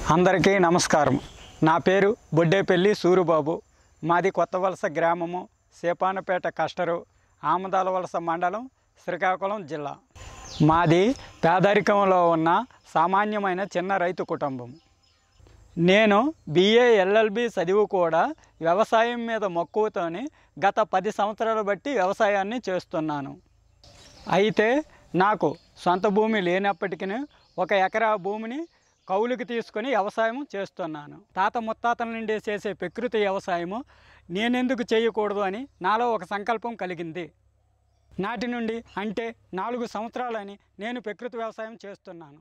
అందరికీ నమస్కారం నా పేరు బొడ్డేపల్లి సూరుబాబు మాది కొత్త వలస గ్రామము సేపానపేట కష్టరు ఆమదాల వలస మండలం శ్రీకాకుళం జిల్లా మాది పేదరికంలో ఉన్న సామాన్యమైన చిన్న రైతు కుటుంబం నేను బిఏ ఎల్ఎల్బి చదివి కూడా వ్యవసాయం మీద మక్కువతోని గత పది సంవత్సరాలు బట్టి వ్యవసాయాన్ని చేస్తున్నాను అయితే నాకు సొంత భూమి లేనప్పటికీ ఒక ఎకరా భూమిని కౌలుకి తీసుకొని వ్యవసాయం చేస్తున్నాను తాత ముత్తాతల నుండి చేసే ప్రకృతి వ్యవసాయము నేనెందుకు చేయకూడదు అని నాలో ఒక సంకల్పం కలిగింది నాటి నుండి అంటే నాలుగు సంవత్సరాలని నేను ప్రకృతి వ్యవసాయం చేస్తున్నాను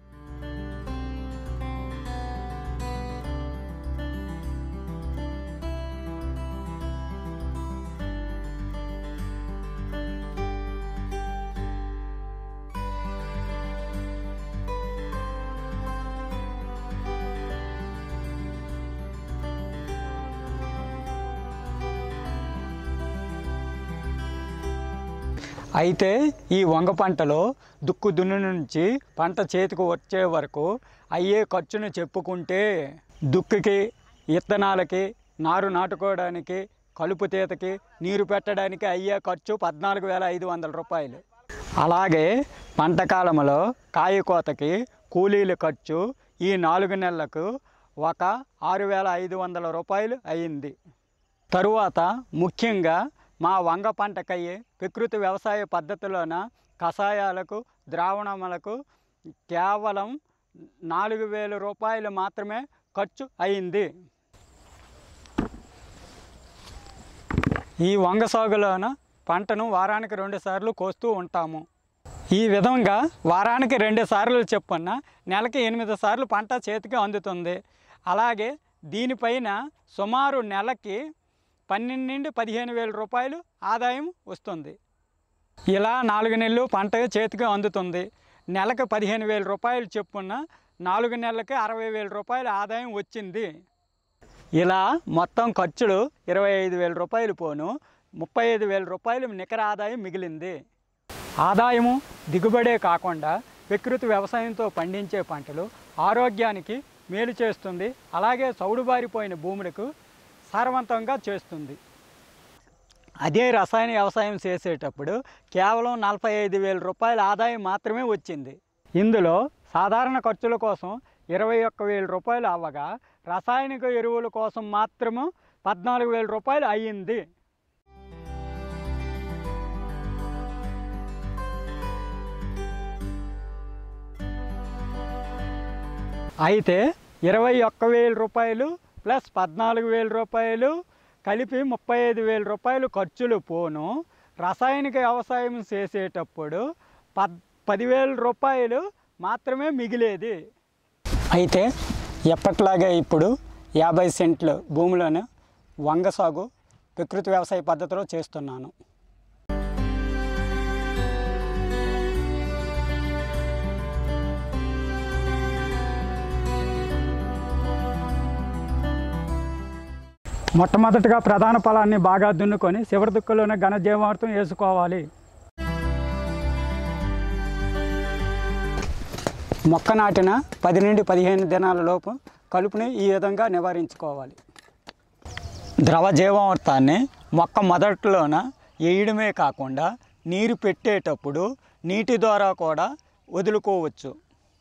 అయితే ఈ వంగ పంటలో దుక్కు దున్ను నుంచి పంట చేతికి వచ్చే వరకు అయ్యే ఖర్చును చెప్పుకుంటే దుక్కుకి విత్తనాలకి నారు నాటుకోవడానికి కలుపు తీతకి నీరు పెట్టడానికి అయ్యే ఖర్చు పద్నాలుగు వేల ఐదు వందల రూపాయలు అలాగే పంట కాలంలో కాయ కోతకి కూలీల ఖర్చు ఈ నాలుగు నెలలకు ఒక ఆరు వేల ఐదు వందల రూపాయలు అయింది తరువాత ముఖ్యంగా మా వంగ పంటకయ్యే ప్రకృతి వ్యవసాయ పద్ధతిలోన కషాయాలకు ద్రావణములకు కేవలం నాలుగు వేల రూపాయలు మాత్రమే ఖర్చు అయింది ఈ వంగ సాగులోన పంటను వారానికి రెండు సార్లు కోస్తూ ఉంటాము ఈ విధంగా వారానికి రెండు సార్లు చెప్పున్న నెలకి ఎనిమిది సార్లు పంట చేతికి అందుతుంది అలాగే దీనిపైన సుమారు నెలకి పన్నెండు నుండి పదిహేను వేల రూపాయలు ఆదాయం వస్తుంది ఇలా నాలుగు నెలలు పంట చేతికి అందుతుంది నెలకు పదిహేను వేల రూపాయలు చెప్పున్న నాలుగు నెలలకి అరవై వేల రూపాయల ఆదాయం వచ్చింది ఇలా మొత్తం ఖర్చులు ఇరవై ఐదు వేల రూపాయలు పోను ముప్పై ఐదు వేల రూపాయలు నికర ఆదాయం మిగిలింది ఆదాయము దిగుబడే కాకుండా ప్రకృతి వ్యవసాయంతో పండించే పంటలు ఆరోగ్యానికి మేలు చేస్తుంది అలాగే చౌడుబారిపోయిన భూములకు సారవంతంగా చేస్తుంది అదే రసాయన వ్యవసాయం చేసేటప్పుడు కేవలం నలభై ఐదు వేల రూపాయల ఆదాయం మాత్రమే వచ్చింది ఇందులో సాధారణ ఖర్చుల కోసం ఇరవై ఒక్క వేల రూపాయలు అవ్వగా రసాయనిక ఎరువుల కోసం మాత్రము పద్నాలుగు వేల రూపాయలు అయ్యింది అయితే ఇరవై ఒక్క వేల రూపాయలు ప్లస్ పద్నాలుగు వేల రూపాయలు కలిపి ముప్పై ఐదు వేల రూపాయలు ఖర్చులు పోను రసాయనిక వ్యవసాయం చేసేటప్పుడు పద్ పదివేల రూపాయలు మాత్రమే మిగిలేది అయితే ఎప్పట్లాగే ఇప్పుడు యాభై సెంట్లు భూమిలోనే వంగ సాగు ప్రకృతి వ్యవసాయ పద్ధతిలో చేస్తున్నాను మొట్టమొదటిగా ప్రధాన ఫలాన్ని బాగా దున్నుకొని చివరి దుక్కులోనే ఘన జీవామృతం వేసుకోవాలి మొక్క నాటిన పది నుండి పదిహేను దినాల లోపు కలుపుని ఈ విధంగా నివారించుకోవాలి ద్రవ జీవామృతాన్ని మొక్క మొదట్లోన వేయడమే కాకుండా నీరు పెట్టేటప్పుడు నీటి ద్వారా కూడా వదులుకోవచ్చు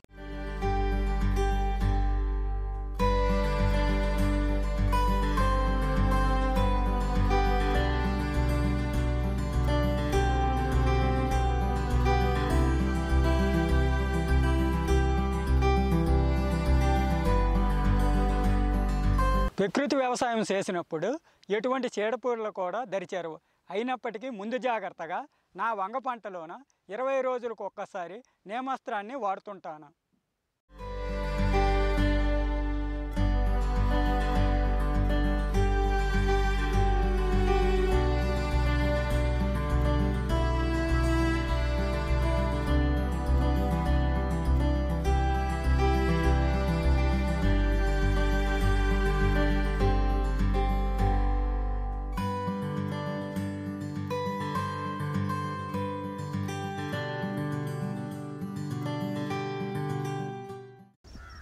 ప్రకృతి వ్యవసాయం చేసినప్పుడు ఎటువంటి చీడపూడలు కూడా దరిచేరవు అయినప్పటికీ ముందు జాగ్రత్తగా నా వంగ పంటలోన ఇరవై రోజులకు ఒక్కసారి నేమాస్త్రాన్ని వాడుతుంటాను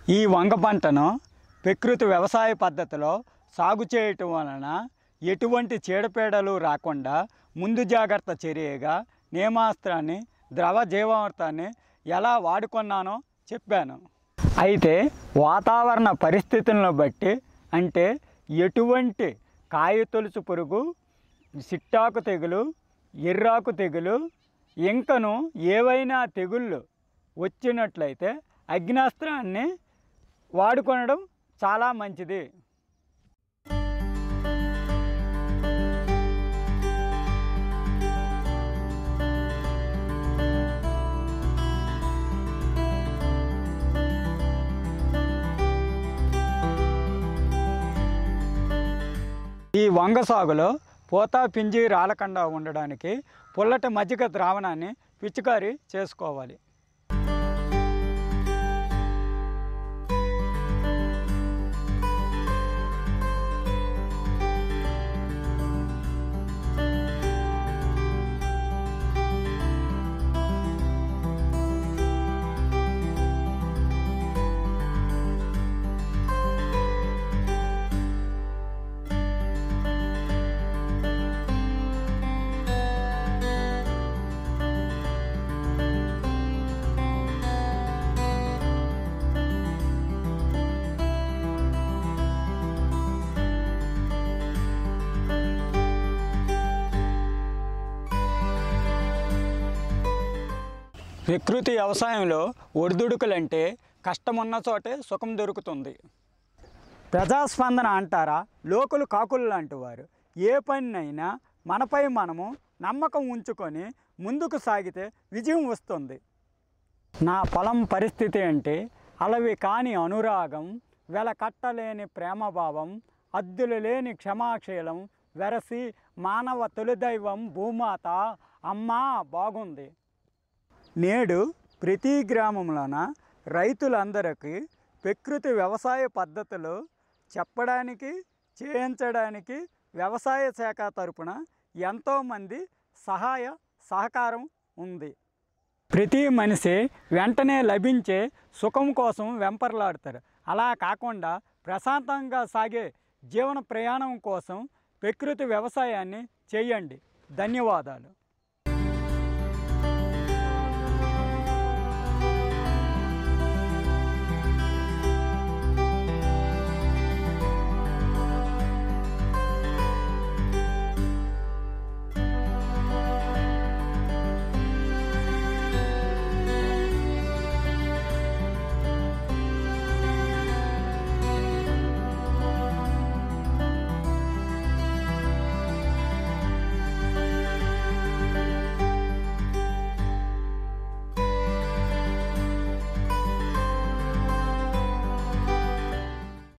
ఈ వంగ పంటను ప్రకృతి వ్యవసాయ పద్ధతిలో సాగు చేయటం వలన ఎటువంటి చీడపీడలు రాకుండా ముందు జాగ్రత్త చర్యగా నేమాస్త్రాన్ని ద్రవ జీవామృతాన్ని ఎలా వాడుకున్నానో చెప్పాను అయితే వాతావరణ పరిస్థితులను బట్టి అంటే ఎటువంటి కాయ తొలుచు పురుగు సిట్టాకు తెగులు ఎర్రాకు తెగులు ఇంకను ఏవైనా తెగుళ్ళు వచ్చినట్లయితే అగ్నాస్త్రాన్ని వాడుకొనడం చాలా మంచిది ఈ వంగ సాగులో పూత పింజి రాలకుండా ఉండడానికి పుల్లటి మజ్జిగ ద్రావణాన్ని పిచికారీ చేసుకోవాలి ప్రకృతి వ్యవసాయంలో ఒడిదుడుకులంటే కష్టమున్న చోటే సుఖం దొరుకుతుంది ప్రజాస్పందన అంటారా లోకులు కాకులు లాంటి వారు ఏ పనినైనా మనపై మనము నమ్మకం ఉంచుకొని ముందుకు సాగితే విజయం వస్తుంది నా పొలం పరిస్థితి అంటే అలవి కాని అనురాగం వెల కట్టలేని ప్రేమభావం అద్దులు లేని క్షమాశీలం వెరసి మానవ తొలిదైవం భూమాత అమ్మా బాగుంది నేడు ప్రతి గ్రామంలోన రైతులందరికీ ప్రకృతి వ్యవసాయ పద్ధతులు చెప్పడానికి చేయించడానికి వ్యవసాయ శాఖ తరపున ఎంతోమంది సహాయ సహకారం ఉంది ప్రతి మనిషి వెంటనే లభించే సుఖం కోసం వెంపర్లాడతారు అలా కాకుండా ప్రశాంతంగా సాగే జీవన ప్రయాణం కోసం ప్రకృతి వ్యవసాయాన్ని చేయండి ధన్యవాదాలు